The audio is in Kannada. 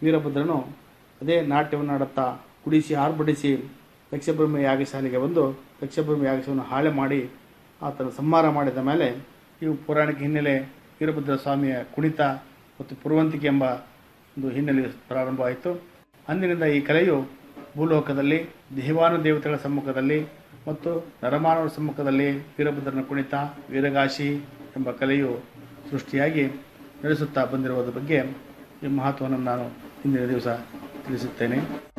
ವೀರಭದ್ರನು ಅದೇ ನಾಟ್ಯವನ್ನು ಆಡುತ್ತಾ ಕುಡಿಸಿ ಆರ್ಭಟಿಸಿ ದಕ್ಷಬ್ರಹ್ಮ ಯಾಗಶಾಲೆಗೆ ಬಂದು ದಕ್ಷಬ್ರಹ್ಮ ಯಾಗಶವನ್ನು ಹಾಳೆ ಮಾಡಿ ಆತನ ಸಂಹಾರ ಮಾಡಿದ ಮೇಲೆ ಇವು ಪೌರಾಣಿಕ ಹಿನ್ನೆಲೆ ವೀರಭದ್ರ ಸ್ವಾಮಿಯ ಕುಣಿತ ಮತ್ತು ಪುರುವಂತಿಕೆ ಎಂಬ ಒಂದು ಹಿನ್ನೆಲೆ ಪ್ರಾರಂಭವಾಯಿತು ಅಂದಿನಿಂದ ಈ ಕಲೆಯು ಭೂಲೋಕದಲ್ಲಿ ದೇವಾನು ದೇವತೆಗಳ ಸಮ್ಮುಖದಲ್ಲಿ ಮತ್ತು ನರಮಾನವರ ಸಮ್ಮುಖದಲ್ಲಿ ವೀರಭದ್ರನ ಕುಣಿತ ವೀರಗಾಶಿ ಎಂಬ ಕಲೆಯು ಸೃಷ್ಟಿಯಾಗಿ ನಡೆಸುತ್ತಾ ಬಂದಿರುವುದರ ಬಗ್ಗೆ ಈ ಮಹತ್ವವನ್ನು ನಾನು ಇಂದಿನ ದಿವಸ ತಿಳಿಸುತ್ತೇನೆ